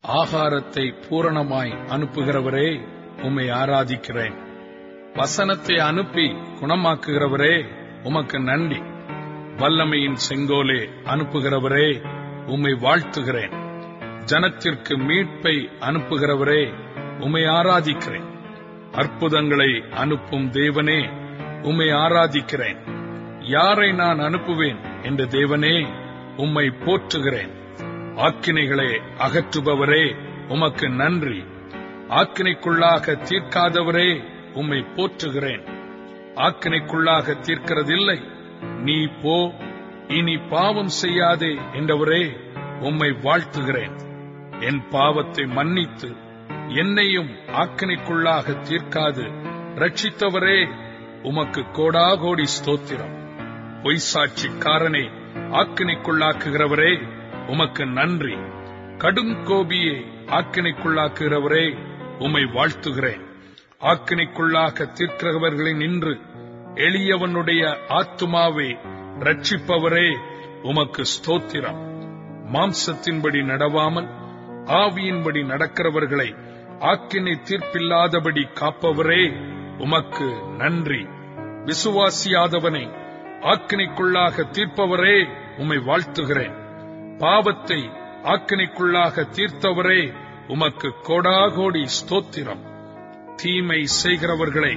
ஆகாரத்தை பூரணமாய் அனுப்புகிறவரே உம்மை ஆராதிக்கிறேன் வசனத்தை அனுப்பி குணமாக்குகிறவரே உமக்கு நன்றி வல்லமையின் செங்கோலே அனுப்புகிறவரே உம்மை வாழ்த்துகிறேன் ஜனத்திற்கு மீட்பை அனுப்புகிறவரே உம்மை ஆராதிக்கிறேன் அற்புதங்களை அனுப்பும் தேவனே உம்மை ஆராதிக்கிறேன் யாரை நான் அனுப்புவேன் என்ற தேவனே உம்மை போற்றுகிறேன் ஆக்கினைகளை அகற்றுபவரே உமக்கு நன்றி ஆக்கினைக்குள்ளாக தீர்க்காதவரே உம்மை போற்றுகிறேன் ஆக்கினைக்குள்ளாக தீர்க்கிறதில்லை நீ போ இனி பாவம் செய்யாதே என்றவரே உம்மை வாழ்த்துகிறேன் என் பாவத்தை மன்னித்து என்னையும் ஆக்கினைக்குள்ளாக தீர்க்காது ரட்சித்தவரே உமக்கு கோடாகோடி ஸ்தோத்திரம் பொய்சாட்சிக்காரனே ஆக்கினைக்குள்ளாக்குகிறவரே உமக்கு நன்றி கடும் கோபியே ஆக்கினைக்குள்ளாக்குகிறவரே உம்மை வாழ்த்துகிறேன் ஆக்கினைக்குள்ளாக தீர்க்கிறவர்களை நின்று எளியவனுடைய ஆத்துமாவை ரட்சிப்பவரே உமக்கு ஸ்தோத்திரம் மாம்சத்தின்படி நடவாமல் ஆவியின்படி நடக்கிறவர்களை ஆக்கினை தீர்ப்பில்லாதபடி காப்பவரே உமக்கு நன்றி விசுவாசியாதவனை ஆக்கினைக்குள்ளாக தீர்ப்பவரே உம்மை வாழ்த்துகிறேன் பாவத்தை ஆக்கினைக்குள்ளாக தீர்த்தவரே உமக்கு கோடாகோடி ஸ்தோத்திரம் தீமை செய்கிறவர்களை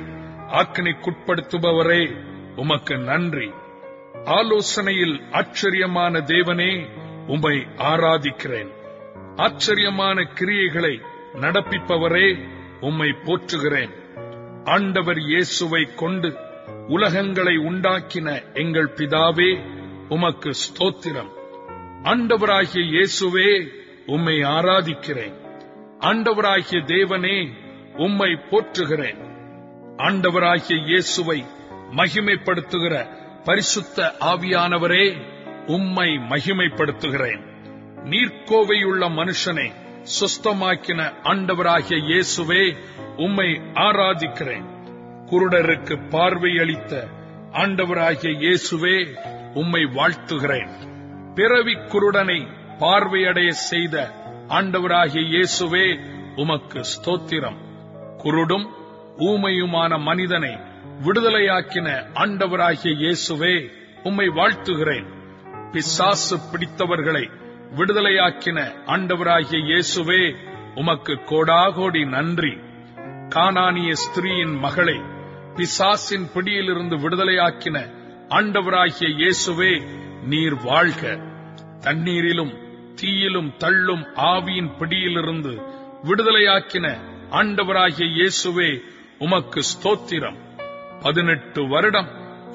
ஆக்கினைக்குட்படுத்துபவரே உமக்கு நன்றி ஆலோசனையில் ஆச்சரியமான தேவனே உம்மை ஆராதிக்கிறேன் ஆச்சரியமான கிரியைகளை நடப்பிப்பவரே உம்மை போற்றுகிறேன் ஆண்டவர் இயேசுவை கொண்டு உலகங்களை உண்டாக்கின எங்கள் பிதாவே உமக்கு ஸ்தோத்திரம் ஆண்டவராகிய இயேசுவே உம்மை ஆராதிக்கிறேன் ஆண்டவராகிய தேவனே உம்மை போற்றுகிறேன் ஆண்டவராகிய இயேசுவை மகிமைப்படுத்துகிற பரிசுத்த ஆவியானவரே உம்மை மகிமைப்படுத்துகிறேன் நீர்க்கோவையுள்ள மனுஷனை சுஸ்தமாக்கின ஆண்டவராகிய இயேசுவே உம்மை ஆராதிக்கிறேன் குருடருக்கு பார்வை அளித்த ஆண்டவராகிய இயேசுவே உம்மை வாழ்த்துகிறேன் பிறவி குருடனை பார்வையடைய செய்த ஆண்டவராகிய இயேசுவே உமக்கு ஸ்தோத்திரம் குருடும் ஊமையுமான மனிதனை விடுதலையாக்கின ஆண்டவராகிய இயேசுவே உம்மை வாழ்த்துகிறேன் பிசாசு பிடித்தவர்களை விடுதலையாக்கின ஆண்டவராகிய இயேசுவே உமக்கு கோடாகோடி நன்றி கானானிய ஸ்திரீயின் மகளை பிசாசின் பிடியிலிருந்து விடுதலையாக்கின ஆண்டவராகிய இயேசுவே நீர் வாழ்க தண்ணீரிலும் தீயிலும் தள்ளும் ஆவியின் பிடியிலிருந்து விடுதலையாக்கின ஆண்டவராகிய இயேசுவே உமக்கு ஸ்தோத்திரம் பதினெட்டு வருடம்